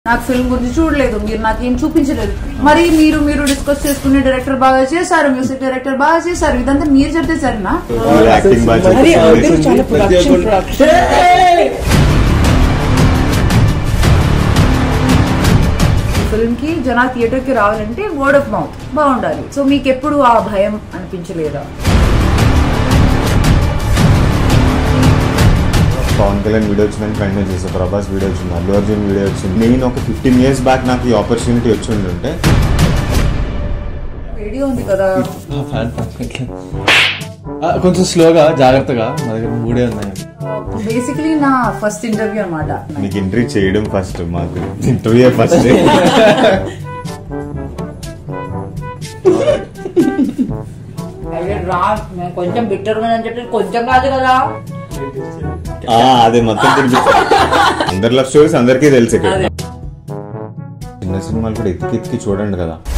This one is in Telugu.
నాకు ఫిల్మ్ గురించి చూడలేదు మీరు నాకు ఏం చూపించలేదు మరి మీరు మీరు డిస్కస్ చేసుకునే డైరెక్టర్ బాగా చేశారు మ్యూజిక్ డైరెక్టర్ బాగా చేశారు ఇదంతా మీరు చెప్తే సరేనా యాక్టింగ్ బాగా అది చేస్తారు. అందరూ చాలా ప్రొడక్షన్ ప్రొడక్షన్ ఫిల్మ్ కి జనా థియేటర్ కి రావాలంటే వర్డ్ ఆఫ్ మౌత్ బాగుండాలి సో మీకు ఎప్పుడు ఆ భయం అనిపించలేదా పవన్ కళ్యాణ్ వీడియో వచ్చిందని కంటిన్యూ చేశాను ప్రభాస్ వీడియో వచ్చింది అల్లు అర్జున్ వీడియో వచ్చింది నేను ఒక ఫిఫ్టీన్ ఇయర్స్ బ్యాక్ నాకు ఈ ఆపర్చునిటీ వచ్చి ఉంటే వీడియో ఉంది కదా ఆ, కొంచెం స్లోగా జాగ్రత్తగా మా దగ్గర మూడే ఉన్నాయి బేసిక్లీ నా ఫస్ట్ ఇంటర్వ్యూ అన్నమాట నీకు ఇంటర్వ్యూ చేయడం ఫస్ట్ మాకు ఇంటర్వ్యూ ఫస్ట్ అదే రా నేను కొంచెం బిట్టర్ అని చెప్పి కొంచెం కాదు కదా అదే మొత్తం తినిపిస్తాను అందరి లవ్ స్టోరీస్ అందరికీ తెలుసు ఇక్కడ చిన్న సినిమాలు కూడా ఎత్తికి ఎత్తికి చూడండి కదా